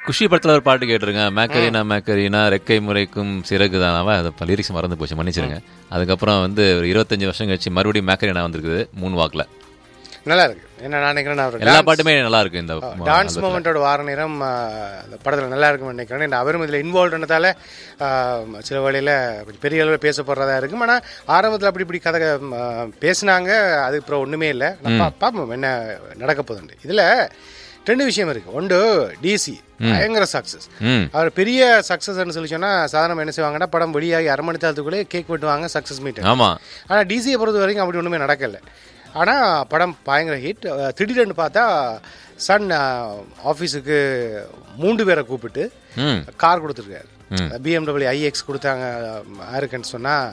குஷி படத்துல ஒரு பாட்டு கேட்டிருங்க மேக்கரினா மேக்கரினா ரெக்கை முறைக்கும் சிறகு தானாவா அதை லிரிக்ஸ் மறந்து போச்சு மன்னிச்சிருங்க அதுக்கப்புறம் வந்து ஒரு இருபத்தஞ்சு வருஷம் கழிச்சு மறுபடியும் மேக்கரினா வந்திருக்குது மூணு வாக்குல நல்லா இருக்கு என்ன நான் நினைக்கிறேன் நான் ஒரு எல்லா பாட்டுமே நல்லா இருக்கு இந்த டான்ஸ் மூமெண்ட்டோட வார நேரம் ஆ, இந்த படத்தில் நல்லா இருக்கும்னு நினைக்கிறேன் ஏன்னா அவரும் இதில் இன்வால்வ்னதால சில வழியில் கொஞ்சம் பெரிய அளவில் பேசப்படுறதா இருக்கும் ஆனால் ஆரம்பத்தில் அப்படி இப்படி கதை ஆ, பேசுனாங்க அது அப்புறம் ஒன்றுமே இல்லை நான் பா- பார்ப்போம் என்ன நடக்க போகுதுண்டு இதில் ரெண்டு விஷயம் இருக்கு ஒன்று டிசி பயங்கர சக்ஸஸ் ம் அவர் பெரிய சக்ஸஸ்ன்னு சொல்லி சொன்னா சாதாரண என்ன செய்வாங்கன்னா படம் வெளியாகி அரை மணி நேரத்துக்குள்ளே கேக் வெட்டுவாங்க சக்ஸஸ் மீட் ஆமா ஆனால் டிசியை பொறுத்த வரைக்கும் அப்படி ஒன்றுமே நடக்கல ஆனால் படம் பயங்கர ஹிட் திடீர்னு பார்த்தா சன் ஆஃபீஸுக்கு மூன்று பேரை கூப்பிட்டு ம் கார் கொடுத்துருக்காரு பிஎம்டபிள்யூ ஐஎக்ஸ் கொடுத்தாங்க யாருக்குன்னு சொன்னால்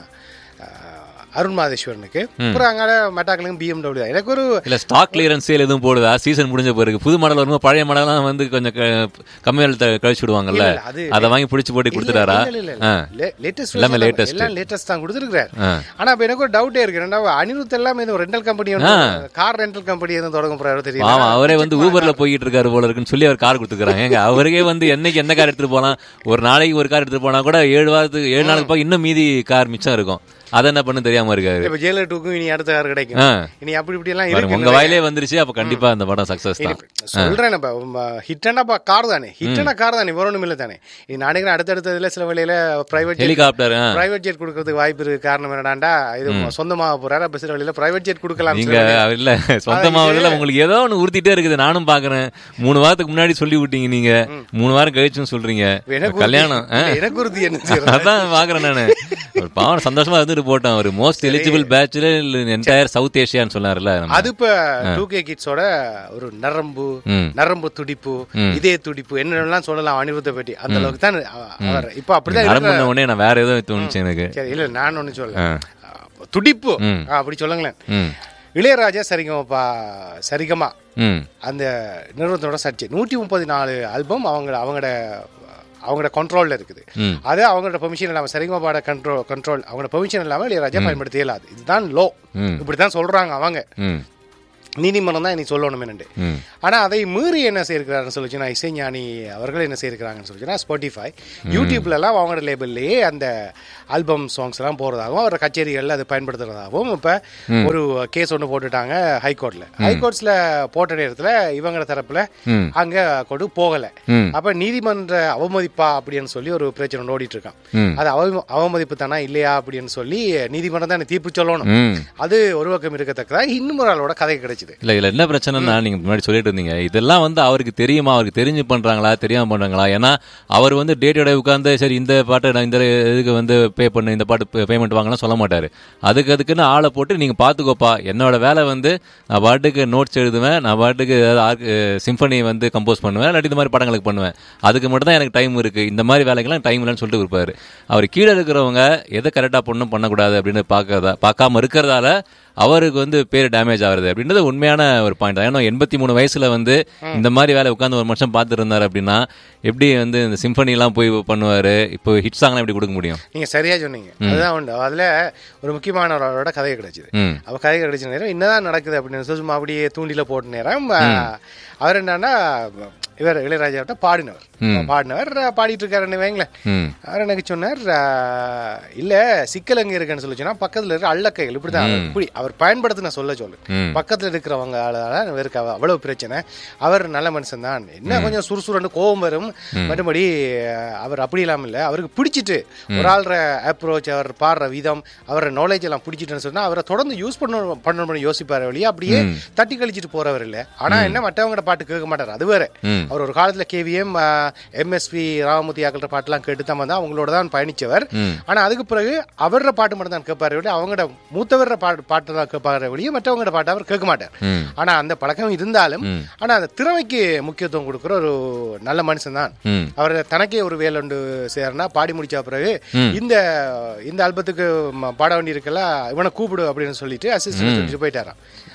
அருண் மாதேஸ்வரனுக்கு அப்புறம் அங்கே மெட்டாக்களுக்கும் பிஎம்டபிள்யூ தான் எனக்கு ஒரு இல்ல ஸ்டாக் கிளியரன்ஸ் சேல் எதுவும் போடுதா சீசன் முடிஞ்ச பிறகு புது மாடல் வரும்போது பழைய மாடலாம் வந்து கொஞ்சம் க- கம்மி விலையில கழிச்சு விடுவாங்கல்ல இல்ல, அது- அதை வாங்கி பிடிச்சு போட்டு கொடுத்துட்டாரா ஆ. லேட்டஸ்ட் எல்லாமே latest. எல்லாம் லேட்டஸ்ட் தான் கொடுத்துருக்காரு ஆ. ஆனா இப்ப எனக்கு ஒரு டவுட்டே இருக்கு ரெண்டாவது அனிருத் எல்லாம் இது rental company car rental company எதுவும் தொடங்க போறாரு தெரியல ஆமா அவரே வந்து ஊபர்ல போயிட்டு இருக்காரு போல இருக்குன்னு சொல்லி அவர் கார் கொடுத்துக்கிறாங்க ஏங்க அவருக்கே வந்து என்னைக்கு என்ன கார் எடுத்துட்டு போலாம் ஒரு நாளைக்கு ஒரு கார் எடுத்துட்டு போனா கூட ஏழு வாரத்துக்கு ஏழு நாளுக்கு போக இன்னும் மீதி கார் மிச்சம் இருக்கும் அதை என்ன பண்ணு தெரியாம இருக்காரு இப்ப ஜெயிலர் டூக்கும் இனி அடுத்த கார் கிடைக்கும் ஆ. இனி அப்படி இப்படி எல்லாம் பாருங்க, இருக்கு உங்க வாயிலே வந்துருச்சு அப்ப கண்டிப்பா அந்த படம் சக்சஸ் தான் சொல்றேன் நம்ம ஹிட்டனா கார் தானே ஹிட்டனா கார் தானே வேற ஒண்ணும் இல்ல தானே நீ நினைக்கிறேன் அடுத்தடுத்த இதுல சில வேளையில பிரைவேட் ஹெலிகாப்டர் பிரைவேட் ஜெட் கொடுக்கறதுக்கு வாய்ப்பு இருக்கு காரணம் என்னடாண்டா இது சொந்தமாக போறாரு அப்ப சில வேளையில பிரைவேட் ஜெட் கொடுக்கலாம் நீங்க இல்ல சொந்தமாவதுல உங்களுக்கு ஏதோ ஒண்ணு உறுத்திட்டே இருக்குது நானும் பாக்குறேன் மூணு வாரத்துக்கு முன்னாடி சொல்லி விட்டீங்க நீங்க மூணு வாரம் கழிச்சும் சொல்றீங்க எனக்கு கல்யாணம் ஆ. உறுதி- எனக்கு உறுதி என்ன செய்யறது? அதான் பாக்குறேன் நானு ஒரு பாவம் சந்தோஷமா இருந்துட்டு போட்டோம் ஒரு most eligible bachelor entire south ஏஷியான்னு சொன்னார்ல நம்ம. அது இப்ப டூ கே கிட்ஸோட ஒரு நரம்பு ம். நரம்பு துடிப்பு இதே துடிப்பு என்னென்னலாம் சொல்லலாம் அனிருத்தை பற்றி அந்த அளவுக்கு தான் அவ- அவர் இப்ப அப்படிதான் நரம்பு இருக்கிற- உடனே நான் வேற ஏதோ தோணுச்சு எனக்கு சரி இல்ல நான் ஒண்ணு சொல்ல துடிப்பு ஆ, அப்படி சொல்லுங்களேன் ம் இளையராஜா சரிகமாப்பா சரிகமா ம் அந்த நிறுவனத்தோட சர்ச்சை நூற்றி முப்பத்தி நாலு ஆல்பம் அவங்க அவங்களோட அவங்களோட கண்ட்ரோல்ல இருக்குது ம். அது அவங்களோட பெர்மிஷன் இல்லாம சரிகமாபாட கண்ட்ரோல் கண்ட்ரோல் அவங்களோட பெர்மிஷன் இல்லாம இளையராஜா பயன்படுத்த இயலாது இதுதான் லோ ம். இப்படித்தான் சொல்றாங்க அவங்க ம் நீதிமன்றம் தான் இன்னைக்கு சொல்லணும் என்னண்டு ம் ஆனா அதை மீறி என்ன செய்யிருக்கிறாருன்னு சொல்லிச்சுன்னா இசைஞானி அவர்கள் என்ன செய்யிருக்கிறாங்கன்னு சொல்லிச்சுன்னா ஸ்பாட்டிஃபை யூடியூப்ல எல்லாம் அவங்களோட லேபிள்லயே அந்த ஆல்பம் சாங்ஸ் எல்லாம் போறதாகவும் அவரோட கச்சேரிகள்ல அது பயன்படுத்துறதாகவும் இப்ப ஒரு கேஸ் ஒன்று போட்டுட்டாங்க ஹைகோர்ட்ல ஹைகோர்ட்ஸ்ல போட்ட நேரத்துல இவங்க தரப்புல ம். அங்க கொண்டு போகல ம். அப்ப நீதிமன்ற அவமதிப்பா அப்படின்னு சொல்லி ஒரு பிரச்சனை ஒன்று ஓடிட்டு இருக்கான் ம். அது அவ அவமதிப்பு தானா இல்லையா அப்படின்னு சொல்லி நீதிமன்றம் தான் தீர்ப்பு சொல்லணும் ம் அது ஒரு பக்கம் இருக்கத்தக்கதா இன்னும் ஒரு ஆளோட கதை கிடைச்சது இல்ல இதுல என்ன பிரச்சனைனா நீங்க முன்னாடி சொல்லிட்டு இருந்தீங்க இதெல்லாம் வந்து அவருக்கு தெரியுமா அவருக்கு தெரிஞ்சு பண்றாங்களா தெரியாம பண்றாங்களா ஏன்னா அவர் வந்து டே டு டே உட்காந்து சரி இந்த பாட்டை நான் இந்த இதுக்கு வந்து பே பண்ணு இந்த பாட்டு பேமெண்ட் வாங்கலாம் சொல்ல மாட்டாரு அதுக்கு அதுக்குன்னு ஆளை போட்டு நீங்க பாத்துக்கோப்பா என்னோட வேலை வந்து நான் பாட்டுக்கு நோட்ஸ் எழுதுவேன் நான் பாட்டுக்கு ஏதாவது சிம்பனி வந்து கம்போஸ் பண்ணுவேன் இல்லாட்டி இந்த மாதிரி படங்களுக்கு பண்ணுவேன் அதுக்கு மட்டும் தான் எனக்கு டைம் இருக்கு இந்த மாதிரி வேலைக்கெல்லாம் டைம் இல்லைன்னு சொல்லிட்டு இருப்பாரு அவர் கீழே இருக்கிறவங்க எதை கரெக்டா பண்ணும் பண்ணக்கூடாது அப்படின்னு பார்க்கறதா பார்க்காம இருக்கிறதால அவருக்கு வந்து பேர் டேமேஜ் ஆகுறது அப்படின்றது உண்மையான ஒரு பாயிண்ட் தான் ஏன்னா எண்பத்தி மூணு வயசுல வந்து இந்த மாதிரி வேலை உட்காந்து ஒரு மனுஷன் பார்த்துட்டு இருந்தாரு அப்படின்னா எப்படி வந்து இந்த சிம்பனி எல்லாம் போய் பண்ணுவாரு இப்போ ஹிட் சாங்லாம் எப்படி கொடுக்க முடியும் நீங்க சரியா சொன்னீங்க அதுதான் உண்டு அதுல ஒரு முக்கியமான ஒரு ஆளோட கதை கிடைச்சது ம் அவ கதை கிடைச்ச நேரம் என்னதான் நடக்குது அப்படின்னு சொல்லி சும்மா அப்படியே தூண்டில போட்ட நேரம் அஹ், அவர் என்னன்னா இவர் இளையராஜாவிட்ட பாடினவர் பாடினவர் அஹ், பாடிட்டு இருக்காருன்னு வைங்களேன் ம் அவர் எனக்கு சொன்னார் அஹ், இல்ல சிக்கல் எங்க இருக்குன்னு சொல்லி சொன்னா பக்கத்துல இருக்கிற அள்ளக்கைகள் இப்படிதான் அவர் இப்படி அவர் பயன்படுத்தின சொல்ல சொல்லு ம். பக்கத்துல இருக்கிறவங்க இவருக்கு அவ- அவ்வளவு பிரச்சனை அவர் நல்ல மனுஷன் தான் என்ன கொஞ்சம் சுறுசுறுன்னு கோபம் வரும் மறுபடி அஹ், அவர் அப்படி இல்லாம இல்ல அவருக்கு பிடிச்சிட்டு ஒரு ஆள்ற அப்ரோச் அவர் பாடுற விதம் அவரோட நாலேஜ் எல்லாம் பிடிச்சிட்டுன்னு சொன்னா அவரை தொடர்ந்து யூஸ் பண்ண பண்ணணும்னு யோசிப்பாரு வழியா அப்படியே தட்டி கழிச்சிட்டு போறவர் இல்ல ஆனா என்ன மற்றவங்களோட பாட்டு கேட்க மாட்டார் அது வேற ம். அவர் ஒரு காலத்துல கேவிஎம் எம்எஸ்பி ராமமூர்த்தி ஆக்கள்ற பாட்டுலாம் கேட்டு தான் வந்து அவங்களோட தான் பயணிச்சவர் ம். ஆனா அதுக்கு பிறகு அவரோட பாட்டு மட்டும் தான் கேட்பாரு வழி அவங்களோட மூத்தவர பாட்டு பாட்டு தான் கேட்பாரு வழியே மற்றவங்களோட பாட்டு அவர் கேட்க மாட்டார் ம். ஆனா அந்த பழக்கம் இருந்தாலும் ஆனா அந்த திறமைக்கு முக்கியத்துவம் கொடுக்குற ஒரு நல்ல மனுஷன் தான் ம் அவர் தனக்கே ஒரு வேலை உண்டு சேரனா பாடி முடிச்ச பிறகு இந்த இந்த ஆல்பத்துக்கு ம- பாட வேண்டி இருக்கல இவனை கூப்பிடு அப்படின்னு சொல்லிட்டு அசிஸ்டன்ட் சொல்லிட்டு போயிட்டாராம்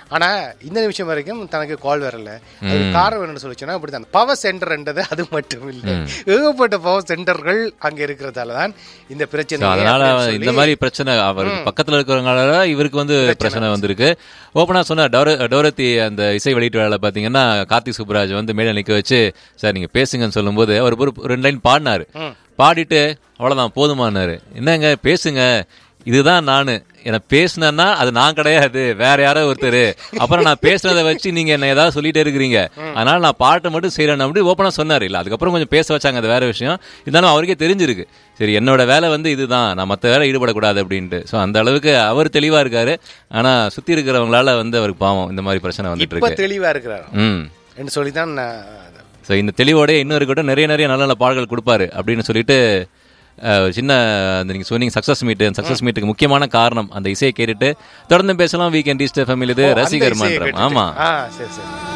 ஆனா இந்த நிமிஷம் வரைக்கும் தனக்கு கால் வரல அது காரணம் என்னன்னு சொல்லிச்சுன்னா இப்படிதான் பவர் சென்டர்ன்றது அது மட்டும் இல்லை ஏகப்பட்ட பவர் சென்டர்கள் அங்க இருக்கிறதால தான் இந்த So, பிரச்சனை அதனால அப்படின்னு சொல்லி இந்த மாதிரி பிரச்சனை அவருக்கு பக்கத்துல இருக்கிறவங்களால இவருக்கு வந்து பிரச்சனை வந்திருக்கு ஓப்பனா சொன்ன டோர டோரத்தி அந்த இசை வெளியீட்டு வேலை பாத்தீங்கன்னா கார்த்திக் சுப்ராஜ் வந்து மேல நிக்க வச்சு சார் நீங்க பேசுங்கன்னு சொல்லும்போது அவர் ஒரு ரெண்டு லைன் பாடினாரு பாடிட்டு அவ்வளவுதான் போதுமானாரு என்னங்க பேசுங்க இதுதான் நானு என்ன பேசுனேன்னா அது நான் கிடையாது வேற யாரோ ஒருத்தர் அப்புறம் நான் பேசுனதை வச்சு நீங்க என்ன ஏதாவது சொல்லிட்டே இருக்கிறீங்க அதனால நான் பாட்டை மட்டும் செய்யறேன் அப்படி ஓப்பனா சொன்னாரு இல்ல அதுக்கப்புறம் கொஞ்சம் பேச வச்சாங்க அது வேற விஷயம் இருந்தாலும் அவருக்கே தெரிஞ்சிருக்கு சரி என்னோட வேலை வந்து இதுதான் நான் மத்த வேலை ஈடுபடக்கூடாது அப்படின்ட்டு ஸோ அந்த அளவுக்கு அவர் தெளிவா இருக்காரு ஆனா சுத்தி இருக்கிறவங்களால வந்து அவருக்கு பாவம் இந்த மாதிரி பிரச்சனை வந்துட்டு இப்ப இருக்கு தெளிவா இருக்கிறார் ம் என்று சொல்லிதான் நான் ஸோ இந்த தெளிவோட இன்னும் இருக்கட்டும் நிறைய நிறைய நல்ல நல்ல பாடல்கள் கொடுப்பாரு அப்படின்னு சொல்லிட்டு அஹ், ஒரு சின்ன அந்த நீங்க சொன்னீங்க சக்சஸ் மீட் சக்சஸ் மீட்டுக்கு முக்கியமான காரணம் அந்த இசையை கேட்டுட்டு தொடர்ந்து பேசலாம் வீக்கெண்ட் ஈஸ்டர் ஃபேமிலி இது அந்த ரசிகர் இசையை மன்றம் கேட்டுட்டு. ஆமா ஆ சரி சரி